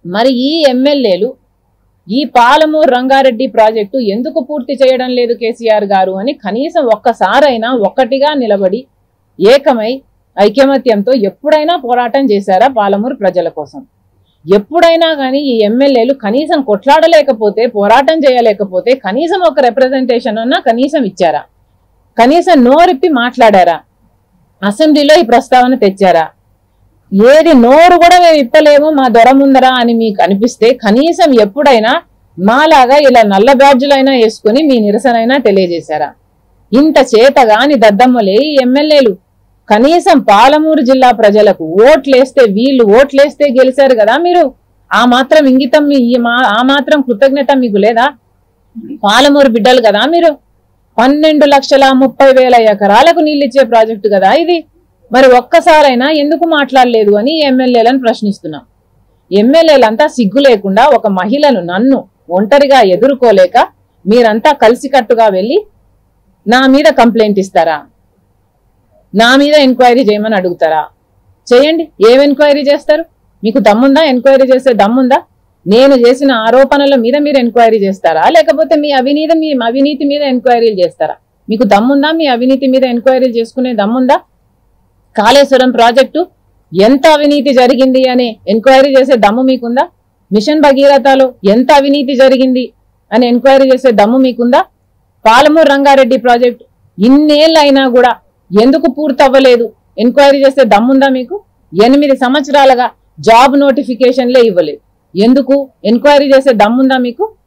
మరి ఈ ఎమ్మెల్యేలు ఈ పాలమూరు రంగారెడ్డి ప్రాజెక్టు ఎందుకు పూర్తి చేయడం లేదు కేసీఆర్ గారు అని కనీసం ఒక్కసారైనా ఒక్కటిగా నిలబడి ఏకమై ఐకమత్యంతో ఎప్పుడైనా పోరాటం చేశారా పాలమూరు ప్రజల కోసం ఎప్పుడైనా కానీ ఈ ఎమ్మెల్యేలు కనీసం కొట్లాడలేకపోతే పోరాటం చేయలేకపోతే కనీసం ఒక రిప్రజెంటేషన్ అన్నా కనీసం ఇచ్చారా కనీసం నోరిప్పి మాట్లాడారా అసెంబ్లీలో ఈ ప్రస్తావన తెచ్చారా ఏది నోరు కూడా మేము ఇప్పలేము మా దొర ముందరా అని మీకు అనిపిస్తే కనీసం ఎప్పుడైనా మాలాగా ఇలా నల్ల బ్యాడ్జులైనా వేసుకుని మీ నిరసనైనా తెలియజేశారా ఇంత చేతగాని దద్దమ్మలే ఈ ఎమ్మెల్యేలు కనీసం పాలమూరు జిల్లా ప్రజలకు ఓట్లేస్తే వీళ్ళు ఓట్లేస్తే గెలిచారు కదా మీరు ఆ మాత్రం ఇంగితం మీ ఈ మా- ఆ మాత్రం కృతజ్ఞత మీకు లేదా పాలమూరు బిడ్డలు కదా మీరు పన్నెండు లక్షల ముప్పై వేల ఎకరాలకు నీళ్ళిచ్చే ప్రాజెక్టు కదా ఇది మరి ఒక్కసారైనా ఎందుకు మాట్లాడలేదు అని ఎమ్మెల్యేలను ప్రశ్నిస్తున్నాం ఎమ్మెల్యేలంతా సిగ్గు లేకుండా ఒక మహిళను నన్ను ఒంటరిగా ఎదుర్కోలేక మీరంతా కలిసికట్టుగా వెళ్ళి నా మీద కంప్లైంట్ ఇస్తారా నా మీద ఎంక్వైరీ చేయమని అడుగుతారా చేయండి ఏం ఎంక్వైరీ చేస్తారు మీకు దమ్ముందా ఎంక్వైరీ చేసే దమ్ముందా నేను చేసిన ఆరోపణల మీద మీరు ఎంక్వైరీ చేస్తారా లేకపోతే మీ అవినీతి మీ అవినీతి మీద ఎంక్వైరీలు చేస్తారా మీకు దమ్ముందా మీ అవినీతి మీద ఎంక్వైరీలు చేసుకునే దమ్ముందా కాళేశ్వరం ప్రాజెక్టు ఎంత అవినీతి జరిగింది అని ఎంక్వైరీ చేసే దమ్ము మీకుందా మిషన్ భగీరథలో ఎంత అవినీతి జరిగింది అని ఎంక్వైరీ చేసే దమ్ము మీకుందా పాలమూరు రంగారెడ్డి ప్రాజెక్టు ఇన్నేళ్ళైనా కూడా ఎందుకు పూర్తి అవ్వలేదు ఎంక్వైరీ చేసే దమ్ముందా మీకు ఎనిమిది సంవత్సరాలుగా జాబ్ నోటిఫికేషన్లే ఇవ్వలేదు ఎందుకు ఎంక్వైరీ చేసే దమ్ముందా మీకు